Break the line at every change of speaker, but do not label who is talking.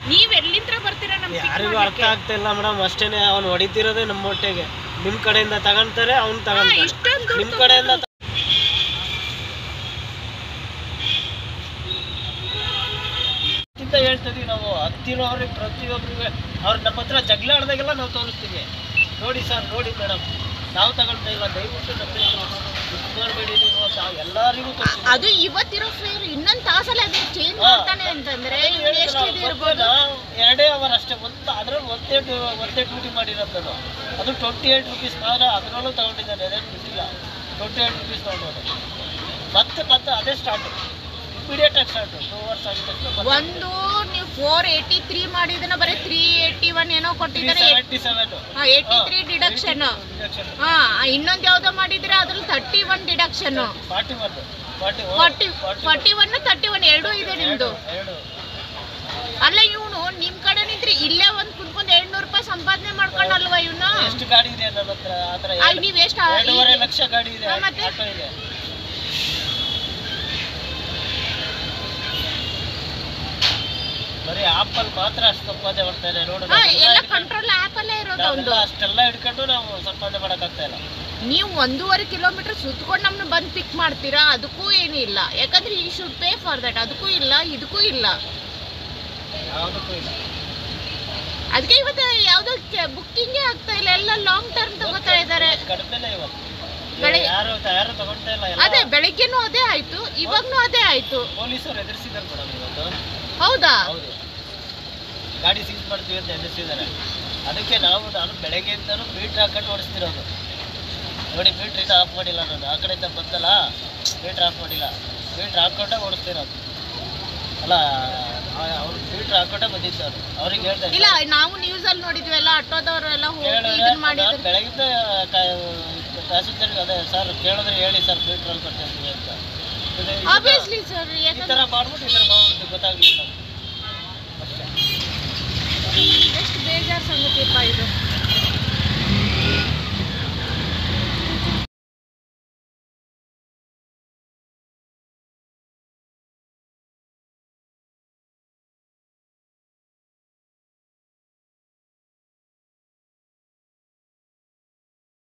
ನೀವ್ ಎಲ್ಲಿಂದ ಬರ್ತೀರಾ ನಮ್
ಯಾರಿಗೂ ಅರ್ಥ ಆಗ್ತಾ ಇಲ್ಲ ಮೇಡಮ್ ಅಷ್ಟೇನೆ ಅವ್ನು ಹೊಡಿತಿರೋದೇ ನಮ್ಮ ಹೊಟ್ಟೆಗೆ ನಿಮ್ ಕಡೆಯಿಂದ ತಗೊಂತಾರೆ ಅವ್ನು ತಗೊಂತಾರೆ
ಇಷ್ಟೊಂದು
ನಿಮ್ ಕಡೆಯಿಂದ ತ- ಅಂತ ಹೇಳ್ತಿದೀವಿ ನಾವು ಹತ್ತಿರೋರಿಗೆ ಪ್ರತಿಯೊಬ್ಬರಿಗೆ ಅವ್ರು ನಮ್ಮ ಹತ್ರ ಜಗಳ ಆಡ್ದಾಗೆಲ್ಲ ನಾವು ತೋರಿಸ್ತೀವಿ ನೋಡಿ ಸರ್ ನೋಡಿ ಮೇಡಮ್ ನಾವು ತಗೊಳ್ತಾ ಇಲ್ಲ ದಯವಿಟ್ಟು ನಮ್ಮ ಮಾಡಬೇಡಿ ನೀವು ಅಂತ ಎಲ್ಲರಿಗೂ ತೋರಿಸ್ತೀವಿ
ಅದು ಇವತ್ತಿರೋ ಫೇರ್ ಇನ್ನೊಂದ್ ತಾಸಲ್ಲ ಅದು ಚೇಂಜ್
ಹಾ.
ಮಾಡ್ತಾನೆ ಅಂತಂದ್ರೆ ಇವ್ನು ಎಷ್ಟು ಇದು ಇರ್ಬೋದು
ಎರಡೇ ಅವರ್ ಅಷ್ಟೇ ಒಂದು ಅದ್ರಲ್ಲಿ ಒಂದೇ ಡ್ಯೂ- ಒಂದೇ ಡ್ಯೂಟಿ ಮಾಡಿರೋದು ನಾನು. ಅದು ಟ್ವೆಂಟಿ ಏಟ್ ರುಪೀಸ್ ಮಾತ್ರ ಅದರಲ್ಲೂ ತಗೊಂಡಿದ್ದಾನೆ ಅದೇನು ಬಿಟ್ಟಿಲ್ಲ ಟ್ವೆಂಟಿ ಏಟ್ ರುಪೀಸ್ ತಗೊಂಡು ಮತ್ತೆ ಮತ್ತೆ ಅದೇ ಸ್ಟಾರ್ಟ್ ಇಮಿಡಿಯೇಟ್ ಆಗಿ ಸ್ಟಾರ್ಟ್ ಟೂ ಅವರ್ಸ್ ಆಗಿದ ತಕ್ಷಣ
ಒಂದು ನೀವು ಫೋರ್ ಏಯ್ಟಿ ತ್ರೀ ಮಾಡಿದನ ಬರೀ ತ್ರೀ ಏಯ್ಟಿ ಒನ್ ಏನೋ ಕೊಟ್ಟಿದ್ದಾರೆ
seventy seven
eighty three deduction
deduction
ಹಾ ಇನ್ನೊಂದ್ ಯಾವ್ದೋ ಮಾಡಿದ್ರೆ ಅದ್ರಲ್ಲಿ thirty one deduction
forty one forty
forty forty one thirty one ಎರಡೂ ಇದೆ ನಿಮ್ದು
ಎರಡು
ಅಲ್ಲ ಇವನು ನಿಮ್ ಕಡೆ ನಿಂತ್ರೆ ಇಲ್ಲೇ ಒಂದ್ ಕುಂತ್ಕೊಂಡ್ ಎರಡ್ನೂರು ರೂಪಾಯಿ ಸಂಪಾದನೆ ಮಾಡ್ಕೊಂಡಲ್ವಾ ಇವನು
ಎಷ್ಟು ಗಾಡಿ ಇದೆ ನನ್ನ ಹತ್ರ ಆ ಥರ
ಅಲ್ಲಿ ನೀವ್ ಎಷ್ಟು
ಎರಡೂವರೆ ಲಕ್ಷ ಗಾಡಿ ಇದೆ
ಹಾ, ಮತ್ತೆ?
ಆಟೋ ಇದೆ ಬರೀ ಆಪಲ್ ಮಾತ್ರ ಅಷ್ಟು ಸಂಪಾದನೆ ಮಾಡ್ತಾರೆ ನೋಡು
ಹಾ
ನಾವೆಲ್ಲ
ಎಲ್ಲ
ಹಿಡ್ಕೊಂಡು-
ಕಂಟ್ರೋಲ್ ಆಪ್ ಅಲ್ಲೇ ಇರೋದು
ನಾವೆಲ್ಲ
ಒಂದು
ಅಷ್ಟೆಲ್ಲ ಹಿಡ್ಕೊಂಡು ನಾವು ಸಂಪಾದನೆ ಮಾಡಕ್ಕಾಗ್ತಾ ಇಲ್ಲ
ನೀವು ಒಂದೂವರೆ ಕಿಲೋಮೀಟರ್ ಸುತ್ಕೊಂಡು ನಮ್ಮನ್ನ ಬಂದು ಪಿಕ್ ಮಾಡ್ತೀರಾ ಅದಕ್ಕೂ ಏನಿಲ್ಲ ಯಾಕಂದ್ರೆ ಈ ಶುಡ್ ಪೇ ಫಾರ್ ದಟ್ ಅದಕ್ಕೂ ಇಲ್ಲ ಇದಕ್ಕೂ ಇಲ್ಲ
ಯಾವುದಕ್ಕೂ ಇಲ್ಲ
ಅದಕ್ಕೆ ಇವತ್ತು ಯಾವ್ದೋ ಬುಕ್ಕಿಂಗೇ ಆಗ್ತಾ ಇಲ್ಲ ಎಲ್ಲ ಲಾಂಗ್ ಟರ್ಮ್ ತಗೋತಾ ಇದ್ದಾರೆ
ಕಡಿಮೆನೇ ಇವತ್ತು
ಬೆಳಿ-
ಯಾರು ಯಾರು ತಗೊಳ್ತಾ ಇಲ್ಲ
ಅದೇ
ಎಲ್ಲ
ಬೆಳಿಗ್ಗೆನೂ ಅದೇ ಆಯ್ತು ಇವಾಗ್ನೂ ಅದೇ ಆಯ್ತು
ಪೊಲೀಸರು ಎದುರಿಸಿದ್ದಾರೆ ಮೇಡಮ್ ಇವತ್ತು
ಹೌದಾ
ಹೌದು ಗಾಡಿ ಸೀಸ್ ಮಾಡ್ತೀವಿ ಅಂತ ಎದುರಿಸಿದ್ದಾರೆ ಅದಕ್ಕೆ ನಾವು ನಾನು ಬೆಳಗ್ಗೆಯಿಂದನೂ ಮೀಟ್ರ್ ಹಾಕೊಂಡು ಓಡಿಸ್ತಿರೋದು ನೋಡಿ ಮೀಟ್ರ್ ಇದು ಆಫ್ ಮಾಡಿಲ್ಲ ನಾನು ಆ ಕಡೆಯಿಂದ ಬಂದಲ್ಲ ಮೀಟ್ರ್ ಆಫ್ ಮಾಡಿಲ್ಲ ಮೀಟ್ರ್ ಹಾಕೊಂಡೆ ಓಡಿಸ್ತಿರೋದು ಅಲ್ಲ ಅವ್ರು ಮೀಟ್ರ್ ಹಾಕೊಂಡೆ ಬಂದಿದ್ದು ಅವ್ರು ಅವ್ರಿಗೆ ಹೇಳ್ದೆ
ಇಲ್ಲ ನಾವು ನ್ಯೂಸ್ ಅಲ್ಲಿ ನೋಡಿದ್ವಿ ಆಟೋದವರೆಲ್ಲ ಹೋಗಿ
ಕೇಳಿದ್ರೆ
ಇದನ್ನ
ನಾನು
ಮಾಡಿದ್ರು
ಬೆಳಗಿಂದ ಪ್ಯಾಸೆಂಜರ್ಗೆ ಅದೇ ಸರ್ ಕೇಳಿದ್ರೆ ಹೇಳಿ ಸರ್ ಮೀಟ್ರಲ್ಲಿ ಕೊಡ್ತಿದ್ವಿ ಅಂತ ಇದು- ಇದು-
ಆಬ್ವಿಯಸ್ಲಿ ಸರ್
ಈ
ಯಾಕಂದ್ರೆ
ಥರ ಮಾಡ್ಬಿಟ್ಟು ಈ ಥರ ಮಾಡ್ಬಿಟ್ಟು ಗೊತ್ತಾಗ್ಲಿಲ್ಲ ಅಷ್ಟೇ
ಎಷ್ಟು ಬೇಜಾರು ಸಂಗತಿಪ್ಪ ಇದು